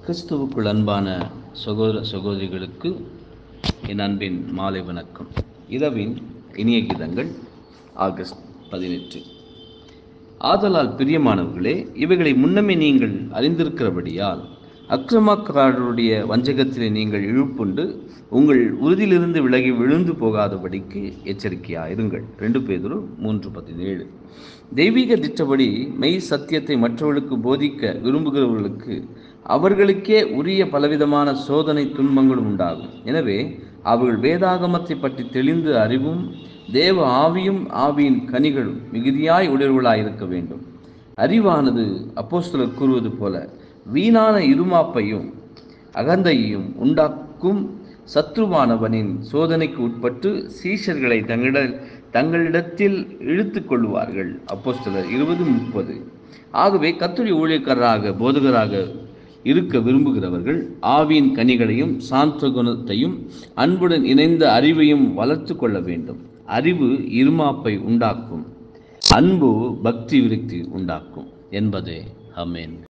கிறிஸ்துவுக்குள் அன்பான சகோதர சகோதரிகளுக்கு என் அன்பின் மாலை வணக்கம் இரவின் இனிய கீதங்கள் ஆகஸ்ட் பதினெட்டு ஆதலால் பிரியமானவர்களே இவைகளை முன்னமே நீங்கள் அறிந்திருக்கிறபடியால் அக்கிரமக்காரருடைய வஞ்சகத்திலே நீங்கள் இழுப்புண்டு உங்கள் உறுதியிலிருந்து விலகி விழுந்து போகாதபடிக்கு எச்சரிக்கையாயிருங்கள் ரெண்டு பேதொரு மூன்று பதினேழு தெய்வீக திட்டப்படி மெய் சத்தியத்தை மற்றவர்களுக்கு போதிக்க விரும்புகிறவர்களுக்கு அவர்களுக்கே உரிய பலவிதமான சோதனை துன்பங்களும் உண்டாகும் எனவே அவர்கள் வேதாகமத்தை பற்றி தெளிந்து அறிவும் தேவ ஆவியும் ஆவியின் கனிகளும் மிகுதியாய் உடையவர்களாய் இருக்க வேண்டும் அறிவானது அப்போஸ்தலர் கூறுவது போல வீணான இருமாப்பையும் அகந்தையையும் உண்டாக்கும் சத்ருவானவனின் சோதனைக்கு உட்பட்டு சீஷர்களை தங்களிட தங்களிடத்தில் இழுத்து கொள்வார்கள் அப்போஸ்தலர் இருபது முப்பது ஆகவே கத்துரி ஊழியக்காரராக போதகராக இருக்க விரும்புகிறவர்கள் ஆவியின் கனிகளையும் சாந்த குணத்தையும் அன்புடன் இணைந்த அறிவையும் வளர்த்து கொள்ள வேண்டும் அறிவு இருமாப்பை உண்டாக்கும் அன்பு பக்தி விருத்தி உண்டாக்கும் என்பதே அமேன்